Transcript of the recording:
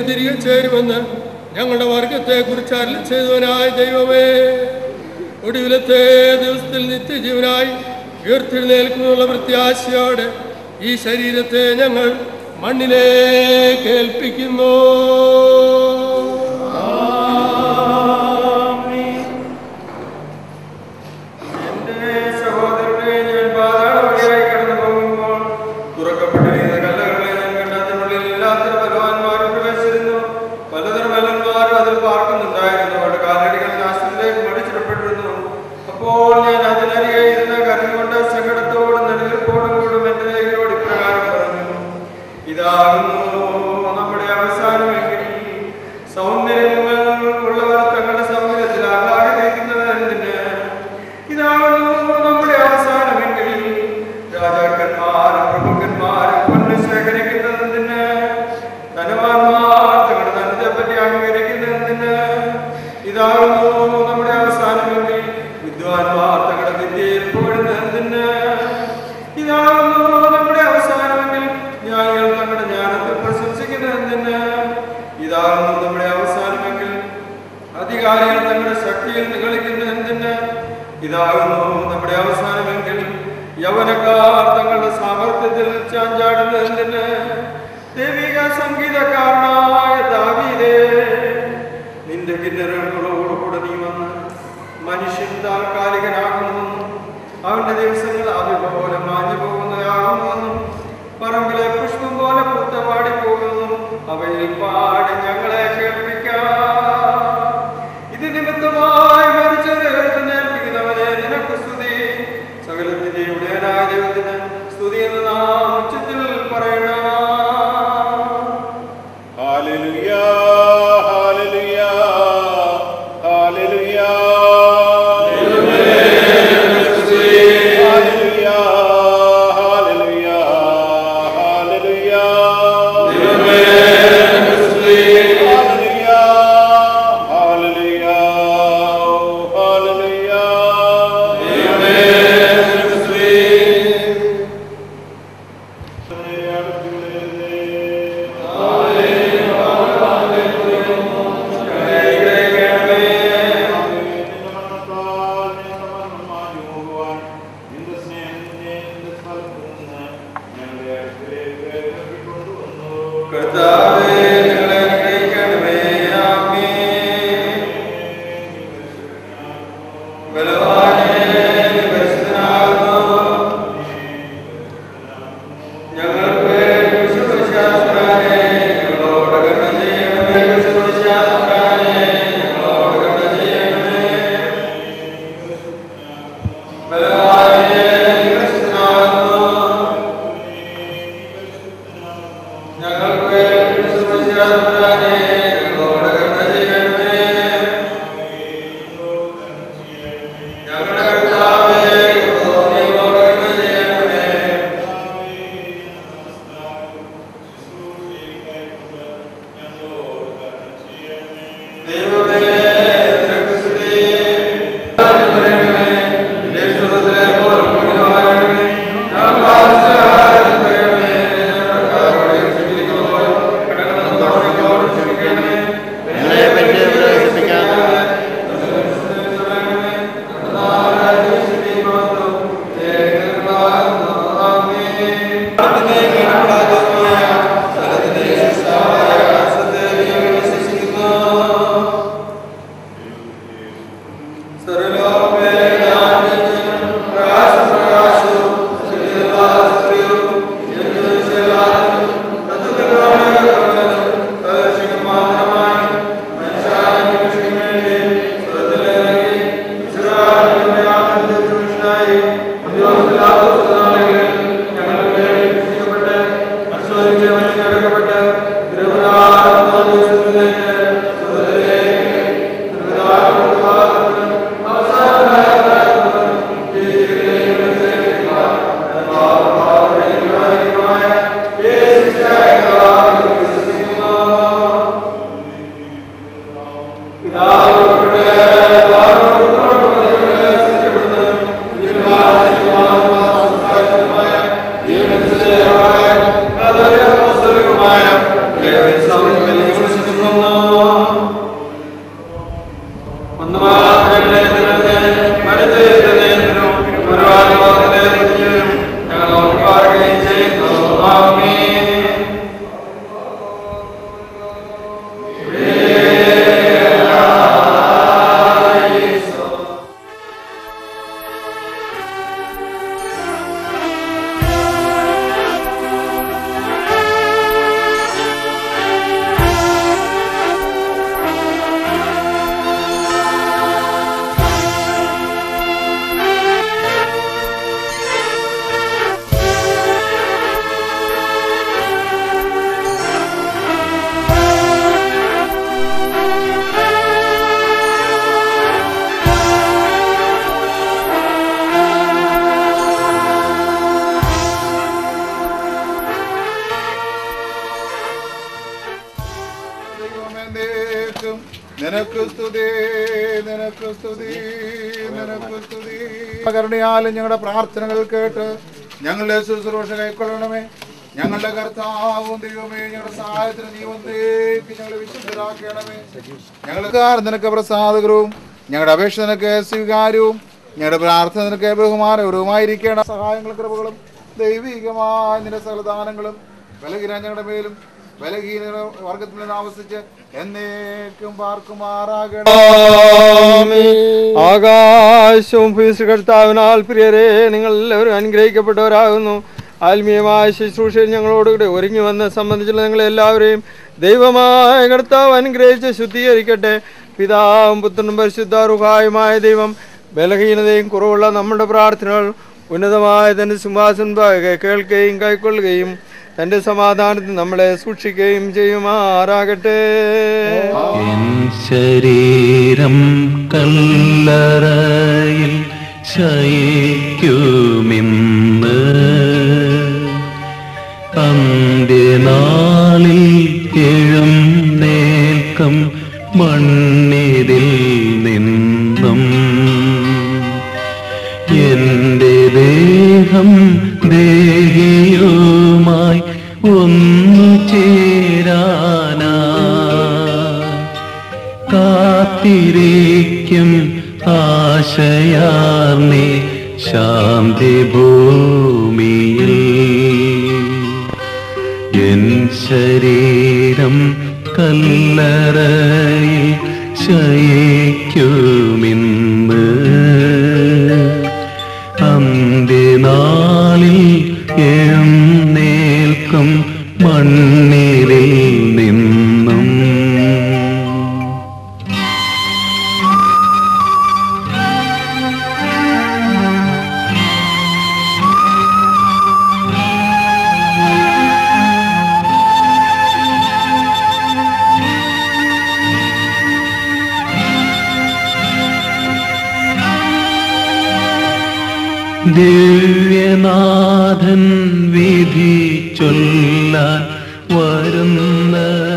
തിരികെ ചേരുമെന്ന് ഞങ്ങളുടെ വർഗത്തെ കുറിച്ച് അരളി ചെയ്തവനായ ദൈവമേ ഒടുവിലത്തെ ദിവസത്തിൽ നിത്യജീവനായി ഉയർത്തെഴുന്നേൽക്കുന്നുള്ള പ്രത്യാശയോടെ ഈ ശരീരത്തെ ഞങ്ങൾ മണ്ണിലേക്ക് ഏൽപ്പിക്കുന്നു എന്റെ സഹോദരനെ ഞാൻ പാതാളവഴിയായി കടന്നു പോകുമ്പോൾ തുറക്കപ്പെട്ടിരുന്ന കല്ലകളെ ഞാൻ കണ്ട അതിനുള്ളിൽ എല്ലാത്തരം ബലവാന്മാരും പ്രവേശിച്ചിരുന്നു പലതരം ബലന്മാരും അതിൽ പാർക്കുന്നുണ്ടായിരുന്നു അവരുടെ കാലടികൾ നാശത്തിലേക്ക് മടിച്ചിടപ്പെട്ടിരുന്നു അപ്പോൾ ഞാൻ അതിനരികെ ഇരുന്ന് കരഞ്ഞുകൊണ്ട് സങ്കടത്തോടും നെടുവീർപ്പോടും കൂടും എന്റെ ദേഹിയോട് ഇപ്രകാരം പറഞ്ഞു ഇതാകുന്നു നമ്മുടെ അവസാനമെങ്കിൽ സൗന്ദര്യങ്ങൾ ഉള്ളവർ തങ്ങളുടെ സൗന്ദര്യത്തിൽ ആഹ്ലാദിക്കുന്നതിന് ഇതാകുന്നു നമ്മുടെ അവസാനമെങ്കിൽ രാജാക്കന്മാരും പ്രമുഖന്മാരും പൊന്ന് ശേഖരിക്കുന്നതിന് ധനവാന്മാർ തങ്ങളുടെ ധനത്തെ പറ്റി അംഗീകരിക്കുന്നതിന് ഇതാകുന്നു നമ്മുടെ അവസാനമെങ്കിൽ വിദ്വാൻമാർ തങ്ങളുടെ വിദ്യയിൽ പോടുന്നതിന് ഇതാകുന്നു നമ്മുടെ അവസാനമെങ്കിൽ ജ്ഞാനികൾ തങ്ങളുടെ ജ്ഞാനത്തെ പ്രശംസിക്കുന്നതിന് ഇതാകുന്നു നമ്മുടെ അവസാനമെങ്കിൽ അധികാരികൾ തങ്ങളുടെ ശക്തിയിൽ നിഗളിക്കുന്നതിന് ഇതാകുന്നു നമ്മുടെ അവസാനമെങ്കിൽ യവനക്കാർ തങ്ങളുടെ സാമർത്ഥ്യത്തിൽ ചാഞ്ചാടുന്നതിന് ദൈവിക സംഗീതക്കാരനായ ദാവീദേ നിന്റെ കിന്നരങ്ങളോടുകൂടെ നീ വന്ന് മനുഷ്യൻ താൽക്കാലികനാകുന്നുവെന്നും അവന്റെ ദിവസങ്ങൾ അതുപോലെ മാഞ്ഞു പോകുന്നതാകുന്നുവെന്നും പറമ്പിലെ പുഷ്പം പോലെ പുത്തമാടി പോകുന്നു അവയിൽ പാടി ഞങ്ങളെ കേൾപ്പിക്കാം ഇത് നിമിത്തമായി മരിച്ചവരെ ഉയർത്തെഴുന്നേൽപ്പിക്കുന്നവനെ നിനക്ക് സ്തുതി സകലത്തിന്റെ ഉടയനായ ദൈവത്തിന് സ്തുതി എന്ന് നാം ഉച്ചത്തിൽ പറയണം Hallelujah, hallelujah, hallelujah. Hallelujah, hallelujah, hallelujah. Hallelujah, hallelujah, കർത്താവേ ഞങ്ങളെ അനുഗ്രഹിക്കണമേ ആമേൻ ബലവാനേ നീ പരിശുദ്ധനാകുന്നു ഞങ്ങൾക്ക് വേണ്ടി വിശുദ്ധശാസ്ത്രാനെ ഞങ്ങളോട് കരുണ ചെയ്യണമേ വിശുദ്ധശാസ്ത്രാനെ ഞങ്ങളോട് കരുണ ചെയ്യണമേ ബലവാനേ നീ പരിശുദ്ധനാകുന്നു ഞങ്ങൾക്ക് വേണ്ടി വിശുദ്ധശാസ്ത്രാനെ ഞങ്ങളോട് കരുണ ചെയ്യണമേ ഞങ്ങളുടെ കർത്താവേ ഞങ്ങളോട് കരുണ ചെയ്യണമേ ദൈവമേ നിനക്ക് സ്തുതി. പറയണമേ. നിന്റെ സ്തുതിയെ പോലെ സ്തുതി നിനക്ക് സ്തുതി കരുണയാലും ഞങ്ങളുടെ പ്രാർത്ഥനകൾ കേട്ട് ഞങ്ങളുടെ ശുശ്രൂഷ കൈക്കൊള്ളണമേ ഞങ്ങളുടെ കർത്താവും ദൈവമേ ഞങ്ങളുടെ സഹായത്തിന് നീ വന്നേക്ക് ഞങ്ങളെ വിശുദ്ധരാക്കണമേ ഞങ്ങൾക്ക് നിനക്ക് പ്രസാദകരവും ഞങ്ങളുടെ അപേക്ഷ നിനക്ക് സ്വീകാര്യവും ഞങ്ങളുടെ പ്രാർത്ഥന നിനക്ക് ബഹുമാനകരവുമായിരിക്കണം സഹായങ്ങളും കൃപകളും ദൈവികമായ നിന്റെ സകലദാനങ്ങളും ബലഹീന ഞങ്ങളുടെ മേലും ബലഹീന വർഗത്തിൽ നിന്ന് ആവസിച്ച് എന്നേക്കും പാർക്കുമാറാകണം ആകാശവും കർത്താവിനാൽ പ്രിയരെ നിങ്ങൾ എല്ലാവരും അനുഗ്രഹിക്കപ്പെട്ടവരാകുന്നു ആത്മീയമായ ശുശ്രൂഷയിൽ ഞങ്ങളോടുകൂടി ഒരുങ്ങി വന്ന് സംബന്ധിച്ചുള്ള നിങ്ങളെല്ലാവരെയും ദൈവമായ കർത്താവ് അനുഗ്രഹിച്ച് ശുദ്ധീകരിക്കട്ടെ പിതാവും പുത്രനും പരിശുദ്ധാറുഹായുമായ ദൈവം ബലഹീനതയും കുറവുള്ള നമ്മുടെ പ്രാർത്ഥനകൾ ഉന്നതമായ തന്റെ സിംഹാസൻ കേൾക്കുകയും കൈക്കൊള്ളുകയും തന്റെ സമാധാനത്തിൽ നമ്മളെ സൂക്ഷിക്കുകയും ചെയ്യുമാറാകട്ടെ എൻ ശരീരം കല്ലറയിൽ ശയിക്കുമിന്ന് അന്ത്യനാളിൽ എഴുന്നേൽക്കും മണ്ണിതിൽ നിന്നും എന്റെ ദേഹം ദേഹിയുമായി ഒന്നു ചേരാനാ കാത്തിരിക്കും ആശയാർന്നി ശാന്തി ഭൂമിയിൽ എൻ ശരീരം കല്ലറയിൽ ശയിക്കുമിന്ന് അന്ത്യനാളിൽ എഴുന്നേൽക്കും മണ്ണിലിൽ നിന്നും ദിവ്യനാഥൻ വിധി ചൊല്ലാൻ വരുന്ന